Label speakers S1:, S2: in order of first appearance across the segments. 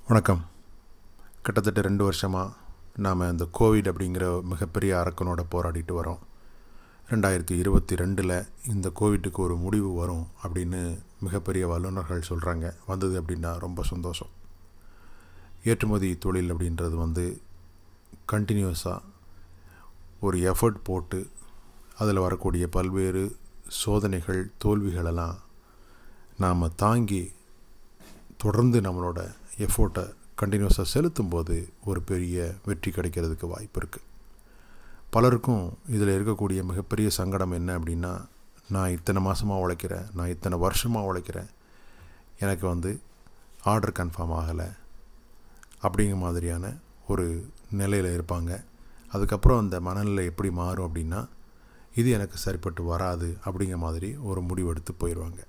S1: வணக்கம் கிட்டத்தட்ட ரெண்டு வருஷமாக நாம் இந்த கோவிட் அப்படிங்கிற மிகப்பெரிய அரக்கனோட போராடிட்டு வரோம் ரெண்டாயிரத்தி இருபத்தி ரெண்டில் இந்த கோவிட்டுக்கு ஒரு முடிவு வரும் அப்படின்னு மிகப்பெரிய வல்லுநர்கள் சொல்கிறாங்க வந்தது அப்படின்னா ரொம்ப சந்தோஷம் ஏற்றுமதி தொழில் அப்படின்றது வந்து கண்டினியூஸாக ஒரு எஃபர்ட் போட்டு அதில் வரக்கூடிய பல்வேறு சோதனைகள் தோல்விகளெல்லாம் நாம் தாங்கி தொடர்ந்து நம்மளோட எஃபோர்ட்டை கண்டினியூஸாக செலுத்தும் போது ஒரு பெரிய வெற்றி கிடைக்கிறதுக்கு வாய்ப்பு இருக்குது பலருக்கும் இதில் இருக்கக்கூடிய மிகப்பெரிய சங்கடம் என்ன அப்படின்னா நான் இத்தனை மாதமாக உழைக்கிறேன் நான் இத்தனை வருஷமாக உழைக்கிறேன் எனக்கு வந்து ஆர்டர் கன்ஃபார்ம் ஆகலை அப்படிங்கிற மாதிரியான ஒரு நிலையில் இருப்பாங்க அதுக்கப்புறம் அந்த மனநிலை எப்படி மாறும் அப்படின்னா இது எனக்கு சரிப்பட்டு வராது அப்படிங்கிற மாதிரி ஒரு முடிவெடுத்து போயிடுவாங்க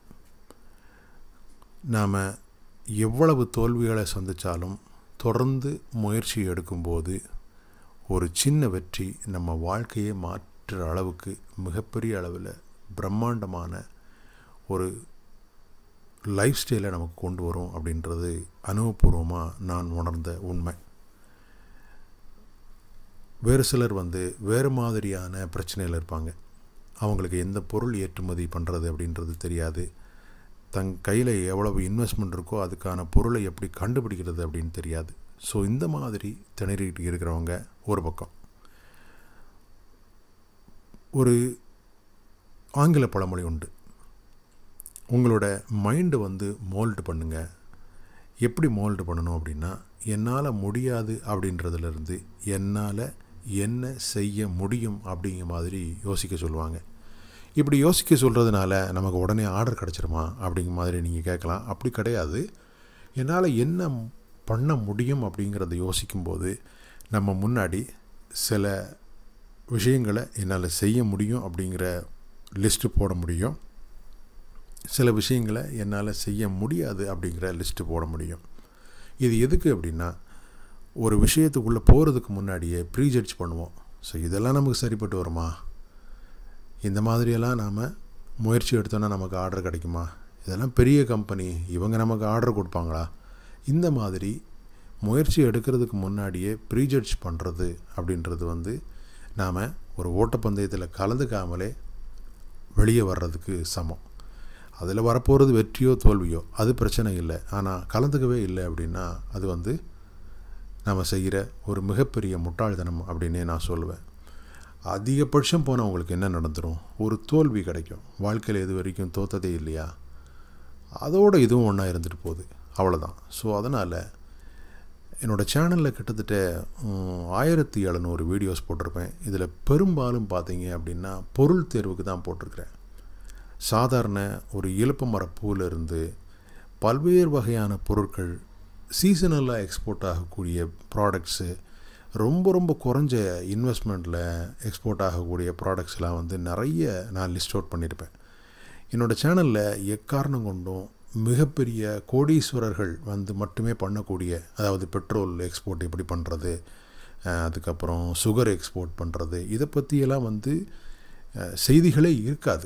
S1: நாம் எவ்வளவு தோல்விகளை சந்தித்தாலும் தொடர்ந்து முயற்சி எடுக்கும்போது ஒரு சின்ன வெற்றி நம்ம வாழ்க்கையை மாற்றுற அளவுக்கு மிகப்பெரிய அளவில் பிரம்மாண்டமான ஒரு லைஃப் ஸ்டைலை நமக்கு கொண்டு வரும் அப்படின்றது அனுபவபூர்வமாக நான் உணர்ந்த உண்மை வேறு சிலர் வந்து வேறு மாதிரியான பிரச்சனையில் இருப்பாங்க அவங்களுக்கு எந்த பொருள் ஏற்றுமதி பண்ணுறது அப்படின்றது தெரியாது தன் கையில் எவ்வளவு இன்வெஸ்ட்மெண்ட் இருக்கோ அதுக்கான பொருளை எப்படி கண்டுபிடிக்கிறது அப்படின்னு தெரியாது ஸோ இந்த மாதிரி திணறிட்டு இருக்கிறவங்க ஒரு பக்கம் ஒரு ஆங்கில பழமொழி உண்டு உங்களோட மைண்டு வந்து மோல்டு பண்ணுங்கள் எப்படி மோல்டு பண்ணணும் அப்படின்னா என்னால் முடியாது அப்படின்றதுலேருந்து என்னால் என்ன செய்ய முடியும் அப்படிங்கிற மாதிரி யோசிக்க சொல்லுவாங்க இப்படி யோசிக்க சொல்கிறதுனால நமக்கு உடனே ஆர்டர் கிடச்சிருமா அப்படிங்கிற மாதிரி நீங்கள் கேட்கலாம் அப்படி கிடையாது என்னால் என்ன பண்ண முடியும் அப்படிங்கிறத யோசிக்கும்போது நம்ம முன்னாடி சில விஷயங்களை என்னால் செய்ய முடியும் அப்படிங்கிற லிஸ்ட்டு போட முடியும் சில விஷயங்களை என்னால் செய்ய முடியாது அப்படிங்கிற லிஸ்ட்டு போட முடியும் இது எதுக்கு அப்படின்னா ஒரு விஷயத்துக்குள்ளே போகிறதுக்கு முன்னாடியே ப்ரீஜட்ஜ் பண்ணுவோம் ஸோ இதெல்லாம் நமக்கு சரிப்பட்டு வருமா இந்த மாதிரியெல்லாம் நாம் முயற்சி எடுத்தோன்னா நமக்கு ஆர்டர் கிடைக்குமா இதெல்லாம் பெரிய கம்பெனி இவங்க நமக்கு ஆர்டர் கொடுப்பாங்களா இந்த மாதிரி முயற்சி எடுக்கிறதுக்கு முன்னாடியே ப்ரீஜட்ஜ் பண்ணுறது அப்படின்றது வந்து நாம் ஒரு ஓட்டப்பந்தயத்தில் கலந்துக்காமலே வெளியே வர்றதுக்கு சமம் அதில் வரப்போகிறது வெற்றியோ தோல்வியோ அது பிரச்சனை இல்லை ஆனால் கலந்துக்கவே இல்லை அப்படின்னா அது வந்து நம்ம செய்கிற ஒரு மிகப்பெரிய முட்டாள்தனம் அப்படின்னே நான் சொல்லுவேன் அதிகபட்சம் போனால் உங்களுக்கு என்ன நடந்துடும் ஒரு தோல்வி கிடைக்கும் வாழ்க்கையில் இது வரைக்கும் தோத்ததே இல்லையா அதோடு இதுவும் ஒன்றா இருந்துட்டு போகுது அவ்வளோதான் ஸோ அதனால் என்னோடய சேனலில் கிட்டத்தட்ட ஆயிரத்தி எழுநூறு வீடியோஸ் போட்டிருப்பேன் இதில் பெரும்பாலும் பார்த்தீங்க அப்படின்னா பொருள் தேர்வுக்கு தான் போட்டிருக்கிறேன் சாதாரண ஒரு இழுப்பு மரப்பூவிலிருந்து பல்வேறு வகையான பொருட்கள் சீசனலாக எக்ஸ்போர்ட் ஆகக்கூடிய ப்ராடக்ட்ஸு ரொம்ப ரொம்ப குறைஞ்ச இன்வெஸ்ட்மெண்ட்டில் எக்ஸ்போர்ட் ஆகக்கூடிய ப்ராடக்ட்ஸ்லாம் வந்து நிறைய நான் லிஸ்ட் அவுட் பண்ணியிருப்பேன் என்னோடய சேனலில் எக்காரணம் கொண்டும் மிகப்பெரிய கோடீஸ்வரர்கள் வந்து மட்டுமே பண்ணக்கூடிய அதாவது பெட்ரோல் எக்ஸ்போர்ட் எப்படி பண்ணுறது அதுக்கப்புறம் சுகர் எக்ஸ்போர்ட் பண்ணுறது இதை பற்றியெல்லாம் வந்து செய்திகளே இருக்காது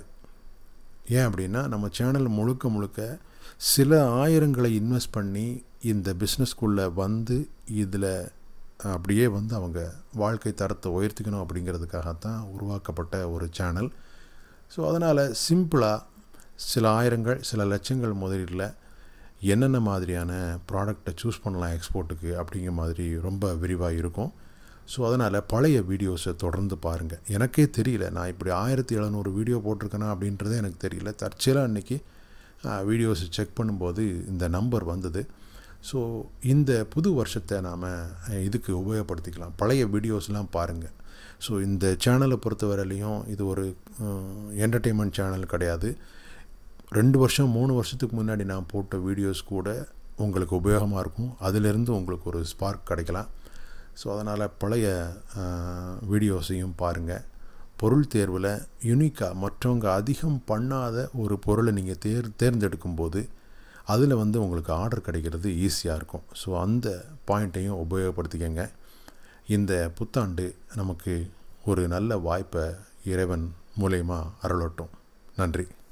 S1: ஏன் அப்படின்னா நம்ம சேனல் முழுக்க முழுக்க சில ஆயிரங்களை இன்வெஸ்ட் பண்ணி இந்த பிஸ்னஸ்குள்ளே வந்து இதில் அப்படியே வந்து அவங்க வாழ்க்கை தரத்தை உயர்த்திக்கணும் அப்படிங்கிறதுக்காகத்தான் உருவாக்கப்பட்ட ஒரு சேனல் ஸோ அதனால் சிம்பிளாக சில ஆயிரங்கள் சில லட்சங்கள் முதலீட்டில் என்னென்ன மாதிரியான ப்ராடக்டை சூஸ் பண்ணலாம் எக்ஸ்போர்ட்டுக்கு அப்படிங்கிற மாதிரி ரொம்ப விரிவாக இருக்கும் ஸோ அதனால் பழைய வீடியோஸை தொடர்ந்து பாருங்கள் எனக்கே தெரியல நான் இப்படி ஆயிரத்தி எழுநூறு வீடியோ போட்டிருக்கேனா அப்படின்றதே எனக்கு தெரியல தற்செயலாக அன்றைக்கி வீடியோஸை செக் பண்ணும்போது இந்த நம்பர் வந்தது ஸோ இந்த புது வருஷத்தை நாம் இதுக்கு உபயோகப்படுத்திக்கலாம் பழைய வீடியோஸ்லாம் பாருங்கள் ஸோ இந்த சேனலை பொறுத்தவரையிலையும் இது ஒரு என்டர்டெயின்மெண்ட் சேனல் கிடையாது ரெண்டு வருஷம் மூணு வருஷத்துக்கு முன்னாடி நான் போட்ட வீடியோஸ் கூட உங்களுக்கு உபயோகமாக இருக்கும் அதிலிருந்து உங்களுக்கு ஒரு ஸ்பார்க் கிடைக்கலாம் ஸோ அதனால் பழைய வீடியோஸையும் பாருங்கள் பொருள் தேர்வில் யுனிக்காக மற்றவங்க அதிகம் பண்ணாத ஒரு பொருளை நீங்கள் தேர் தேர்ந்தெடுக்கும்போது அதில் வந்து உங்களுக்கு ஆர்டர் கிடைக்கிறது ஈஸியாக இருக்கும் ஸோ அந்த பாயிண்ட்டையும் உபயோகப்படுத்திக்கங்க இந்த புத்தாண்டு நமக்கு ஒரு நல்ல வாய்ப்பை இறைவன் மூலயமா அருளட்டும் நன்றி